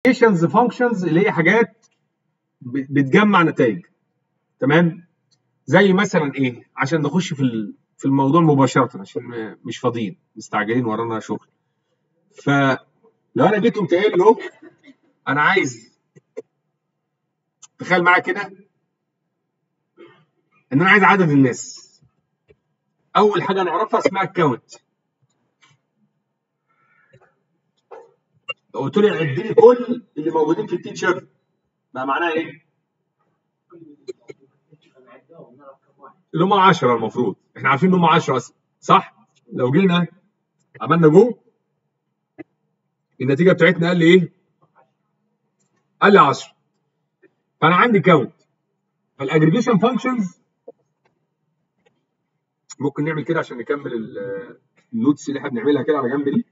الاجريجيشنز فانكشنز اللي هي حاجات ب- بتجمع نتائج تمام زي مثلا ايه عشان نخش في ال- في الموضوع مباشره عشان م- مش فاضيين مستعجلين ورانا شغل فلو انا جيت قمت قايل له انا عايز تخيل معايا كده ان انا عايز عدد الناس اول حاجه نعرفها اسمها الكاونت لو قلت لي عد لي كل اللي موجودين في التيتشر بقى معناها ايه؟ اللي هم 10 المفروض احنا عارفين ان هم 10 اصلا صح؟ لو جينا عملنا جو النتيجه بتاعتنا قال لي ايه؟ قال لي 10 فانا عندي كاونت فالاجريجيشن فانكشنز ممكن نعمل كده عشان نكمل ال- النوتس اللي احنا بنعملها كده على جنب دي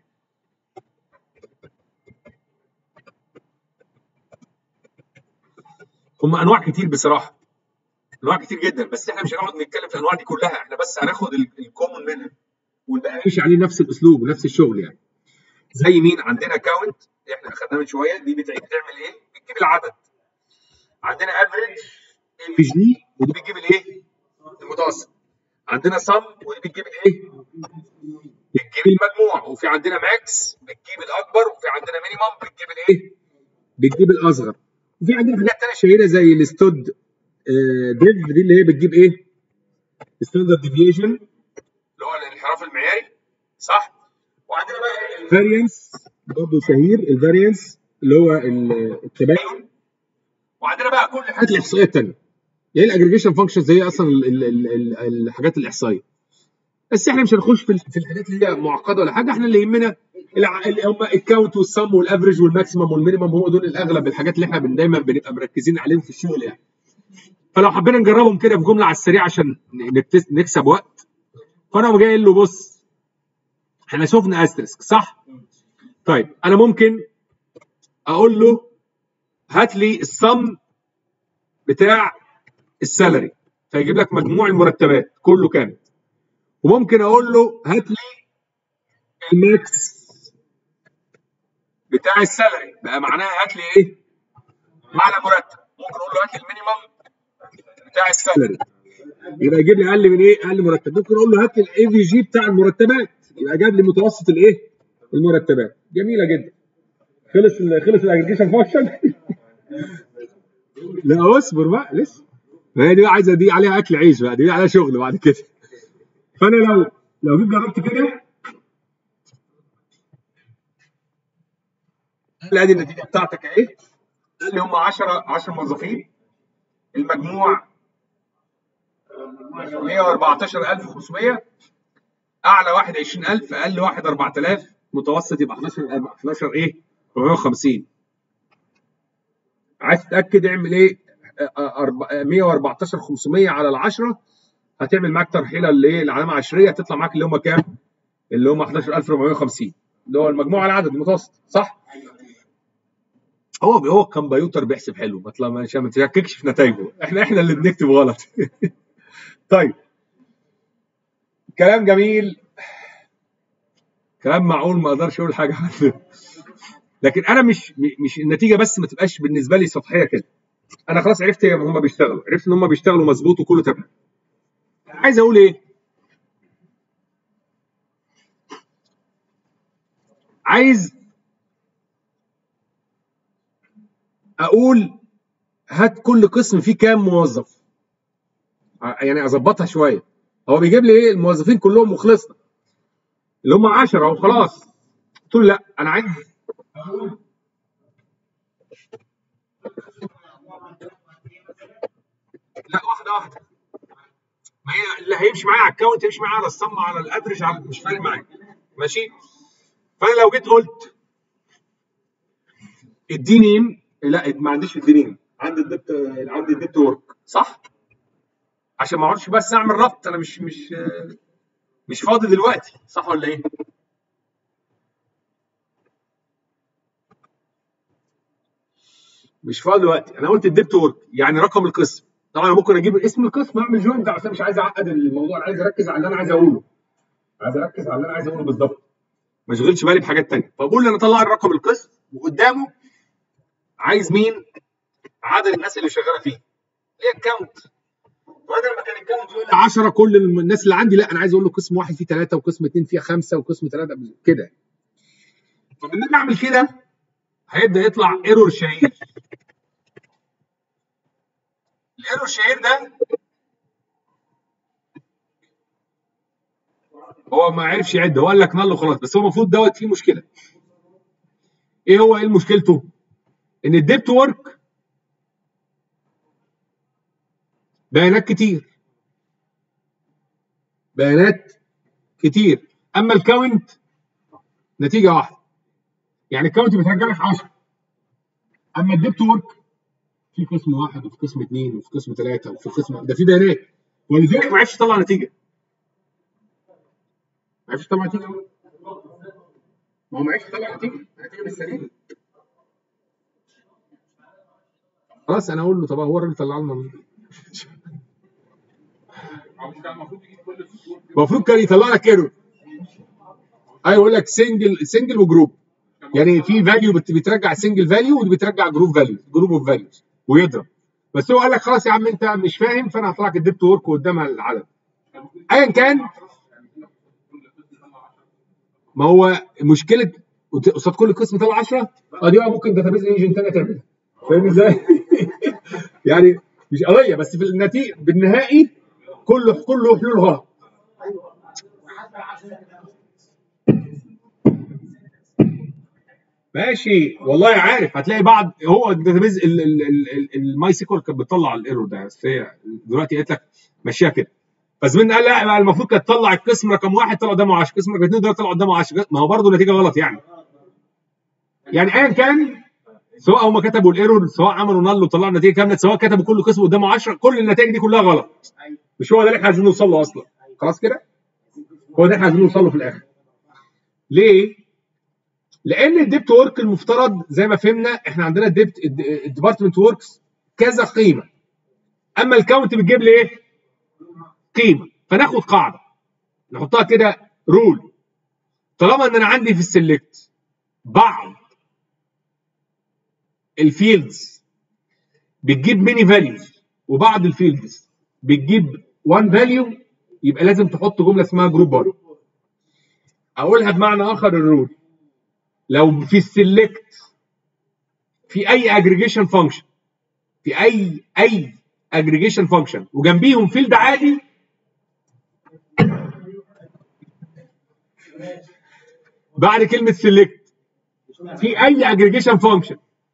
هم انواع كتير بصراحه انواع كتير جدا بس احنا مش هنقعد نتكلم في الانواع دي كلها احنا بس هناخد ال- الكومن منها والباقي ماشي عليه نفس الاسلوب ونفس الشغل يعني زي مين عندنا كاونت احنا اخدناها من شويه دي بتعيد بتعمل ايه؟ بتجيب العدد عندنا افريج ام جي ودي بتجيب الايه؟ المتوسط عندنا سم ودي بتجيب الايه؟ بتجيب المجموع وفي عندنا ماكس بتجيب الاكبر وفي عندنا مينيمم بتجيب الايه؟ بتجيب الاصغر وفي عندنا حاجات تانية شهيره زي الستود ديف دي اللي هي بتجيب ايه؟ ستاندرد ديفيشن اللي هو الانحراف المعياري صح؟ وعندنا بقى الفاريانس برضه شهير الفاريانس اللي هو ال- التباين وعندنا بقى كل الحاجات الاحصائيه الثانيه ايه الاجريجيشن فانكشنز هي اصلا ال ال ال ال الحاجات الاحصائيه بس احنا مش هنخش في ال- في الحاجات اللي هي معقده ولا حاجه احنا اللي يهمنا الع- اللي هم الكاونت والسم والافرج والماكسيمم والمينيمم هم دول الاغلب الحاجات اللي احنا بن- دايما بنبقى مركزين عليهم في الشغل يعني فلو حبينا نجربهم كده في جمله على السريع عشان نبتس- نكسب وقت فانا قام جاي قايل له بص احنا شفنا استرسك صح؟ طيب انا ممكن اقول له هات لي الصم بتاع السالري فيجيب لك مجموع المرتبات كله كامل وممكن اقول له هات لي الماكس بتاع السالري بقى معناها هات لي ايه؟ معنى مرتب ممكن اقول له هات لي المينيمم بتاع السالري يبقى يجيب لي اقل من ايه؟ اقل مرتب ممكن اقول له هات لي الاي في جي بتاع المرتبات يبقى جاب لي متوسط الايه؟ المرتبات جميله جدا خلص ال خلص الاجريجيشن فانكشن لا اصبر بقى لسه ما هي دي بقى عايزه دي عليها اكل عيش بقى دي عليها شغل بعد كده فانا لو لو جيت جربت كده قال ادي النتيجه بتاعتك اهي قال لي هم 10 10 موظفين المجموع 114500 اعلى واحد 20000 اقل واحد 4000 متوسط يبقى 11 11 ايه 450 عايز تتاكد اعمل ايه آه، أرب- 114 500 على ال 10 هتعمل معاك ترحيله اللي ايه العلامه عشريه هتطلع معاك اللي هم كام؟ اللي هم 11450 اللي هو المجموع على العدد المتوسط صح؟ هو هو الكمبيوتر بيحسب حلو ما طلع مش ما تشككش في نتائجه احنا احنا اللي بنكتب غلط طيب كلام جميل كلام معقول ما اقدرش اقول حاجه عنه لكن انا مش مش النتيجه بس ما تبقاش بالنسبه لي سطحيه كده انا خلاص عرفت هم بيشتغلوا عرفت ان هم بيشتغلوا مظبوط وكله تمام عايز اقول ايه عايز اقول هات كل قسم فيه كام موظف ع- يعني اظبطها شويه هو بيجيب لي ايه الموظفين كلهم وخلصنا اللي هم 10 اهو خلاص قلت له لا انا عايز أقول لا واحده واحده ما هي اللي هيمشي معايا على الكاونت يمشي معايا على الصم على الافرج على مش فارق معايا ماشي فانا لو جيت قلت اديني لا ما عنديش اديني عندي الدبت عندي الدبت ورك صح عشان ما اقعدش بس اعمل ربط انا مش مش مش فاضي دلوقتي صح ولا ايه مش فاضي دلوقتي انا قلت الدبت ورك يعني رقم القسم طبعا انا ممكن اجيب اسم القسم واعمل جوينت عشان مش عايز اعقد الموضوع انا عايز اركز على اللي انا عايز اقوله عايز اركز على اللي انا عايز اقوله بالظبط ما اشغلش بالي بحاجات تانية فبقول له انا طلع لي رقم القسم وقدامه عايز مين عدد الناس اللي شغاله فيه اللي هي الكاونت بدل ما كان الكاونت يقول لي 10 كل الناس اللي عندي لا انا عايز اقول له قسم واحد فيه ثلاثه وقسم اثنين فيه خمسه وقسم ثلاثه كده فلما اجي اعمل كده هيبدا يطلع ايرور شهير الايرور الشهير ده هو ما عرفش يعد هو قال لك نل وخلاص بس هو المفروض دوت فيه مشكله ايه هو ايه مشكلته ان الديبت ورك بيانات كتير بيانات كتير اما الكاونت نتيجه واحده يعني الكاونت بترجع لك 10 اما الديبت ورك في قسم واحد وفي قسم اثنين وفي قسم ثلاثه وفي قسم ده في بيانات ولذلك ما عرفش يطلع نتيجه ما عرفش يطلع نتيجه ما هو ما عرفش يطلع نتيجه النتيجه مش سليمه خلاص انا اقول له طب هو الراجل طلع لنا المفروض كان يطلع لك ايرور ايوه يقول لك سنجل سنجل وجروب يعني في فاليو بترجع سنجل فاليو ودي بترجع جروب فاليو جروب اوف فاليوز ويضرب بس هو قال لك خلاص يا عم انت مش فاهم فانا هطلع لك الديبت ورك قدامها العدد ايا كان ما هو مشكله قصاد كل قسم طلع 10 اه دي بقى ممكن داتابيز انجن ثانيه تعملها فاهم ازاي؟ يعني مش قضيه بس في النتيجه بالنهائي كله كله حلول غلط ماشي والله عارف هتلاقي بعض هو الداتابيز الماي سيكوال كانت بتطلع الايرور ده بس هي دلوقتي قالت لك مشيها كده فزميلنا قال لا المفروض كانت تطلع القسم رقم واحد طلع قدامه 10 قسم رقم اثنين ده طلع قدامه 10 ما هو برضه النتيجه غلط يعني يعني ايا كان سواء هم كتبوا الايرور سواء عملوا نل وطلعوا النتيجه كامله سواء كتبوا كل قسم قدامه 10 كل النتائج دي كلها غلط مش هو ده اللي احنا عايزين نوصل له اصلا خلاص كده هو ده اللي احنا عايزين نوصل له في الاخر ليه لان الديبت ورك المفترض زي ما فهمنا احنا عندنا الديبت الديبارتمنت وركس كذا قيمه اما الكاونت بتجيب لي ايه قيمه فناخد قاعده نحطها كده رول طالما ان انا عندي في السلكت بعض الفيلدز بتجيب ميني فاليوز وبعض الفيلدز بتجيب 1 فاليو يبقى لازم تحط جمله اسمها جروب بار اقولها بمعنى اخر الرول لو في السلكت في اي اجريجيشن فانكشن في اي اي اجريجيشن فانكشن وجنبيهم فيلد عادي بعد كلمه سيلكت في اي اجريجيشن فانكشن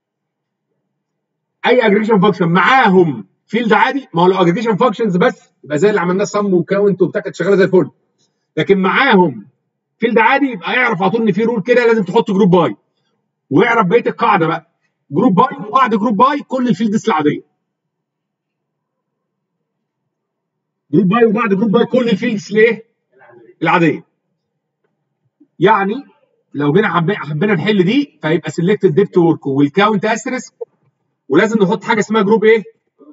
اي اجريجيشن فانكشن معاهم فيلد عادي ما هو لو اجريجيشن فانكشنز بس يبقى زي اللي عملناه صم وكاونت وبتاع كانت شغاله زي الفل لكن معاهم فيلد عادي يبقى يعرف على طول ان في رول كده لازم تحط جروب باي ويعرف بقيه القاعده بقى جروب باي وبعد جروب باي كل الفيلدز العاديه جروب باي وبعد جروب باي كل الفيلدز الايه؟ العاديه يعني لو جينا حبينا نحل دي فهيبقى سيلكت الديبت ورك والكاونت استرسك ولازم نحط حاجه اسمها جروب ايه؟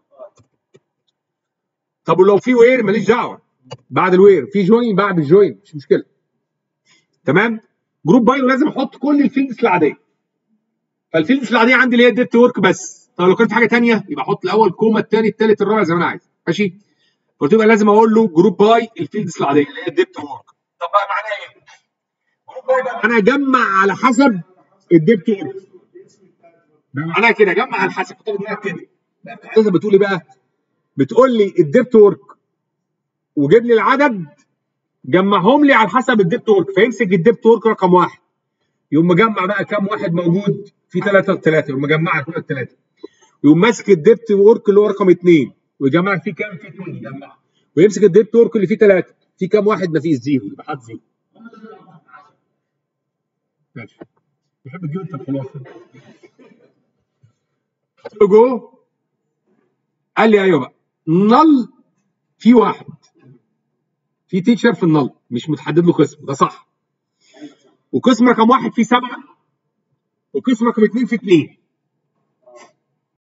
طب ولو في وير ماليش دعوه بعد الوير في جوين بعد الجوين مش مشكله تمام؟ جروب باي ولازم احط كل الفيلدز العاديه فالفيلدز العاديه عندي اللي هي الديبت ورك بس طب لو كانت حاجه ثانيه يبقى احط الاول كوما الثاني الثالث الرابع زي ما انا عايز ماشي؟ قلت يبقى لازم اقول له جروب باي الفيلدز العاديه اللي هي الديبت ورك طب بقى معناها ايه؟ جروب باي بقى انا اجمع على حسب الديبت ورك معناها كده جمع على حسب كنت كده لازم بتقول ايه بقى؟ بتقول لي الديبت ورك وجيب لي العدد جمعهم لي على حسب الديبت ورك فيمسك الديبت ورك رقم واحد يقوم مجمع بقى كام واحد موجود في ثلاثة ثلاثة يقوم مجمع كل الثلاثة يقوم ماسك الديبت ورك اللي هو رقم اثنين ويجمع فيه كام في اثنين يجمع ويمسك الديبت ورك اللي فيه ثلاثة في كام واحد ما فيه زيرو يبقى حاط زيرو ماشي بحب تجيب انت الخلاصة قلت له جو قال لي ايوه بقى نل في واحد في تيتشر في النل مش متحدد له قسم ده صح وقسم رقم واحد فيه سبعه وقسم رقم اثنين فيه اثنين